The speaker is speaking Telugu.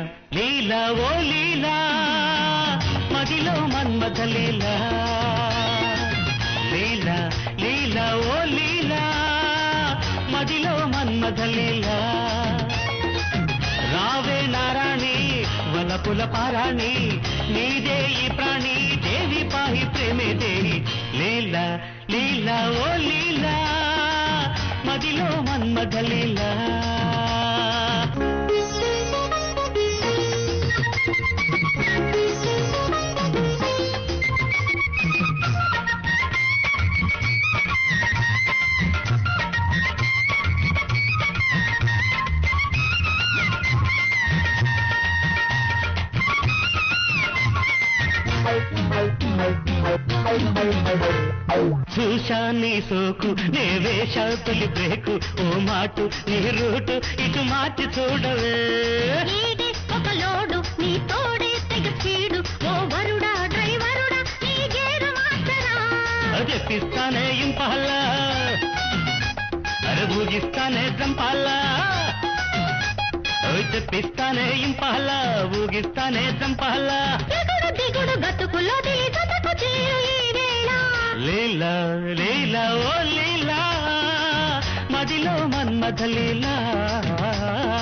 లీలా ఓ లీలా మదిలో మన్మథ లీలా లీలా లీలా ఓ లీలా మదిలో మన్మథ లీలా రావే నారాణి వలపుల పారాణి నీదే ఈ ప్రాణి దేవి పాహి ప్రేమే దేవి లీలా లీలా ఓ లీలా మదిలో మన్మథ లీలా చూశా నీ సోకు నే వేషా తొలి బ్రేకు ఓ మాటు నీ రూటు ఇటు మార్చి చూడవే ఈడే ఒక లోడు నీ తోడే తెగ స్పీడు ఓ వరుడా డ్రైవరుడా నీ గేరు మాస్టరా తెప్పిస్తానే ఇంపహల్లా అరే ఊగిస్తానే జంపాలా ఓయ్ తెప్పిస్తానే ఇంపహల్లా ఊగిస్తానే జంపాలా ఎగుడు దిగుడు గతుకులో దిలి జతకు చేరు ఈ వేళ లీలా లీలా ఓ లీలా మదిలో మన్మథ లీలా